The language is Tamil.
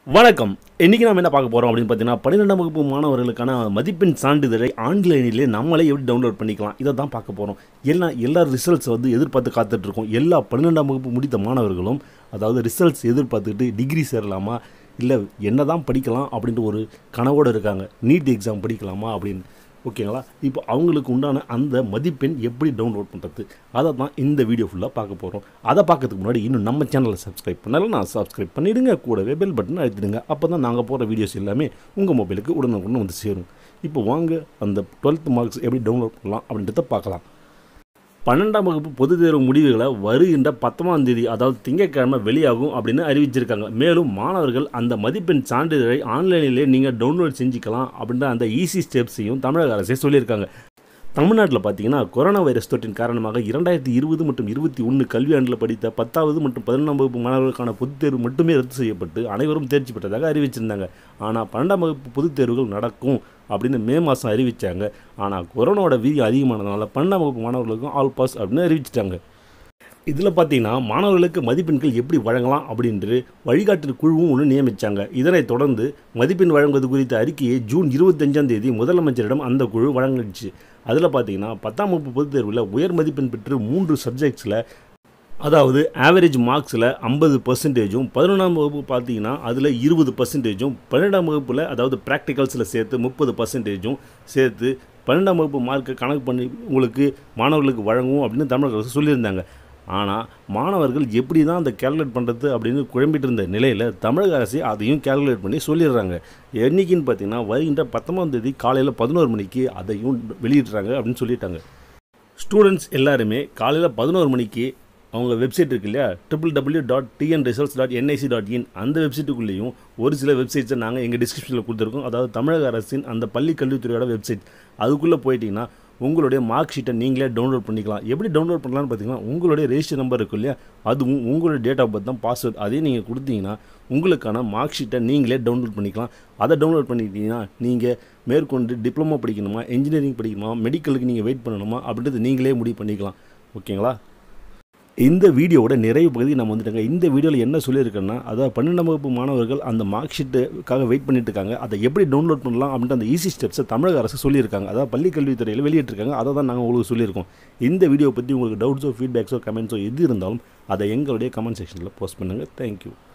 வணக்கம் இன்றைக்கி நம்ம என்ன பார்க்க போகிறோம் அப்படின்னு பார்த்தீங்கன்னா பன்னிரெண்டாம் வகுப்பு மாணவர்களுக்கான மதிப்பெண் சான்றிதழை ஆன்லைனிலே நம்மளே எப்படி டவுன்லோட் பண்ணிக்கலாம் இதை தான் பார்க்க போகிறோம் எல்லாம் எல்லா ரிசல்ட்ஸ் வந்து எதிர்பார்த்து காத்துட்ருக்கோம் எல்லா பன்னிரெண்டாம் வகுப்பு முடித்த மாணவர்களும் அதாவது ரிசல்ட்ஸ் எதிர்பார்த்துக்கிட்டு டிகிரி சேரலாமா இல்லை என்ன தான் படிக்கலாம் அப்படின்ட்டு ஒரு கனவோடு இருக்காங்க நீட் எக்ஸாம் படிக்கலாமா அப்படின்னு ஓகேங்களா இப்போ அவங்களுக்கு உண்டான அந்த மதிப்பெண் எப்படி டவுன்லோட் பண்ணுறது அதை தான் இந்த வீடியோ ஃபுல்லாக பார்க்க போகிறோம் அதை பார்க்கறதுக்கு முன்னாடி இன்னும் நம்ம சேனலை சப்ஸ்கிரைப் பண்ணாலும் நான் சப்ஸ்கிரைப் பண்ணிவிடுங்க கூடவே பெல் பட்டன் அழுத்திடுங்க அப்போ தான் நாங்கள் போகிற வீடியோஸ் எல்லாமே உங்கள் மொபைலுக்கு உடனுக்குடன் வந்து சேரும் இப்போ வாங்க அந்த டுவெல்த் மார்க்ஸ் எப்படி டவுன்லோட் பண்ணலாம் அப்படின்றத பார்க்கலாம் பன்னெண்டாம் வகுப்பு பொதுத் தேர்வு முடிவுகளை வருகின்ற பத்தொன்பதாம் தேதி அதாவது திங்கட்கிழமை வெளியாகும் அப்படின்னு அறிவிச்சிருக்காங்க மேலும் மாணவர்கள் அந்த மதிப்பெண் சான்றிதழை ஆன்லைனிலே நீங்கள் டவுன்லோட் செஞ்சுக்கலாம் அப்படின்ற அந்த ஈஸி ஸ்டெப்ஸையும் தமிழக அரசே சொல்லியிருக்காங்க தமிழ்நாட்டில் பார்த்தீங்கன்னா கொரோனா வைரஸ் தொற்றின் காரணமாக இரண்டாயிரத்தி இருபது மற்றும் இருபத்தி ஒன்று கல்வியாண்டில் படித்த பத்தாவது மற்றும் பதினொன்றாம் வகுப்பு மாணவர்களுக்கான பொதுத் தேர்வு மட்டுமே ரத்து செய்யப்பட்டு அனைவரும் தேர்ச்சி பெற்றதாக அறிவிச்சிருந்தாங்க ஆனால் பன்னெண்டாம் வகுப்பு பொதுத் தேர்வுகள் நடக்கும் அப்படின்னு மே மாதம் அறிவித்தாங்க ஆனால் கொரோனாவோட வீதி அதிகமானதுனால பன்னெண்டாம் வகுப்பு மாணவர்களுக்கும் ஆல் பாஸ் அப்படின்னு அறிவிச்சிட்டாங்க இதில் பார்த்தீங்கன்னா மாணவர்களுக்கு மதிப்பெண்கள் எப்படி வழங்கலாம் அப்படின்று வழிகாட்டு குழுவும் ஒன்று நியமித்தாங்க இதனைத் தொடர்ந்து மதிப்பெண் வழங்குவது குறித்த அறிக்கையை ஜூன் இருபத்தஞ்சாம் தேதி முதலமைச்சரிடம் அந்த குழு வழங்கிச்சு அதில் பார்த்தீங்கன்னா பத்தாம் வகுப்பு பொதுத் தேர்வில் உயர் மதிப்பெண் பெற்று மூன்று சப்ஜெக்ட்ஸில் அதாவது ஆவரேஜ் மார்க்ஸில் ஐம்பது பர்சன்டேஜும் பதினொன்றாம் வகுப்பு பார்த்தீங்கன்னா அதில் இருபது பர்சன்டேஜும் பன்னெண்டாம் வகுப்பில் அதாவது ப்ராக்டிகல்ஸில் சேர்த்து முப்பது பர்சன்டேஜும் சேர்த்து பன்னெண்டாம் வகுப்பு மார்க்கை கணக்கு பண்ணி உங்களுக்கு மாணவர்களுக்கு வழங்குவோம் அப்படின்னு தமிழக அரசு சொல்லியிருந்தாங்க ஆனால் மாணவர்கள் எப்படி தான் அந்த கேல்குலேட் பண்ணுறது அப்படின்னு குழம்பிட்டு இருந்த நிலையில் தமிழக அரசு அதையும் கேல்குலேட் பண்ணி சொல்லிடுறாங்க என்றைக்குன்னு பார்த்தீங்கன்னா வருகின்ற பத்தொம்பதாம் தேதி காலையில் பதினோரு மணிக்கு அதையும் வெளியிடுறாங்க அப்படின்னு சொல்லிட்டாங்க ஸ்டூடெண்ட்ஸ் எல்லாருமே காலையில் பதினோரு மணிக்கு அவங்க வெப்சைட் இருக்கு இல்லையா triple W dot TN results dot NIC dot in அந்த வெப்சைட்டுக்குள்ளேயும் ஒரு சில வெப்சைட்ஸை நாங்கள் எங்கள் டிஸ்கிரிப்ஷனில் கொடுத்துருக்கோம் அதாவது தமிழக அரசின் அந்த பள்ளி கல்வித்துறையோட வெப்சைட் அதுக்குள்ளே போயிட்டீங்கன்னா உங்களுடைய மார்க் ஷீட்டை நீங்களே டவுன்லோட் பண்ணிக்கலாம் எப்படி டவுன்லோட் பண்ணலாம்னு பார்த்தீங்கன்னா உங்களுடைய ரெஜிஸ்டர் நம்பர் இருக்கும் இல்லையா அதுவும் உங்களுடைய டேட் ஆஃப் பர்த் தான் பாஸ்வேர்ட் அதையும் நீங்கள் கொடுத்தீங்கன்னா உங்களுக்கான மார்க் ஷீட்டை நீங்களே டவுன்லோட் பண்ணிக்கலாம் அதை டவுன்லோட் பண்ணிக்கிட்டீங்கன்னா நீங்கள் மேற்கொண்டு டிப்ளமோ படிக்கணுமா இன்ஜினியரிங் படிக்கணுமா மெடிக்கலுக்கு நீங்கள் வெயிட் பண்ணணுமா அப்படின்றது நீங்களே முடிவு பண்ணிக்கலாம் ஓகேங்களா இந்த வீடியோவோட நிறைவு பகுதி நம்ம வந்துட்டாங்க இந்த வீடியோவில் என்ன சொல்லியிருக்கேன்னா அதாவது பன்னெண்டாம் வகுப்பு மாணவர்கள் அந்த மார்க் ஷீட்டுக்காக வெயிட் பண்ணிட்டு இருக்காங்க அதை எப்படி டவுன்லோட் பண்ணலாம் அப்படின்ற அந்த ஈஸி ஸ்டெப்ஸை தமிழக அரசு சொல்லியிருக்காங்க அதாவது பள்ளி கல்வித்துறையில் வெளியிட்டிருக்காங்க அதை தான் நாங்கள் உங்களுக்கு சொல்லியிருக்கோம் இந்த வீடியோ பற்றி உங்களுக்கு டவுட்ஸோ ஃபீட்பேக்ஸோ கமெண்ட்ஸோ எது இருந்தாலும் அதை எங்களுடைய கமெண்ட் செக்ஷனில் போஸ்ட் பண்ணுங்கள் தேங்க்யூ